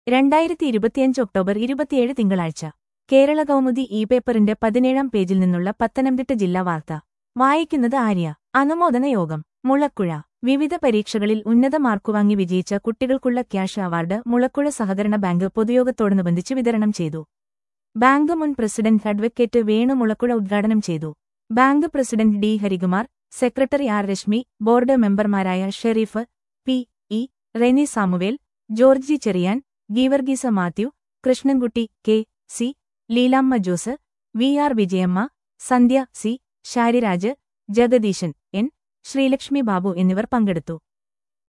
രണ്ടായിരത്തി ഇരുപത്തിയഞ്ച് ഒക്ടോബർ ഇരുപത്തിയേഴ് തിങ്കളാഴ്ച കേരള കൗമുദി ഇ പേപ്പറിന്റെ പതിനേഴാം പേജിൽ നിന്നുള്ള പത്തനംതിട്ട ജില്ലാ വാർത്ത വായിക്കുന്നത് ആര്യ അനുമോദന യോഗം മുളക്കുഴ വിവിധ പരീക്ഷകളിൽ ഉന്നത മാർക്കുവാങ്ങി വിജയിച്ച കുട്ടികൾക്കുള്ള ക്യാഷ് അവാർഡ് മുളക്കുഴ സഹകരണ ബാങ്ക് പൊതുയോഗത്തോടനുബന്ധിച്ച് വിതരണം ചെയ്തു ബാങ്ക് മുൻ പ്രസിഡന്റ് അഡ്വക്കേറ്റ് വേണു മുളക്കുഴ ഉദ്ഘാടനം ചെയ്തു bank president D Harikumar secretary R Reshmi board മെമ്പർമാരായ Sherif P E Reni Samuel Georgy Cherian Geevarghese Mathew Krishnankutty K C Leelamma Jose V R Vijayamma Sandhya C Shariraj Jagadeesan N Sreelakshmi Babu എന്നിവർ പങ്കെടുത്തു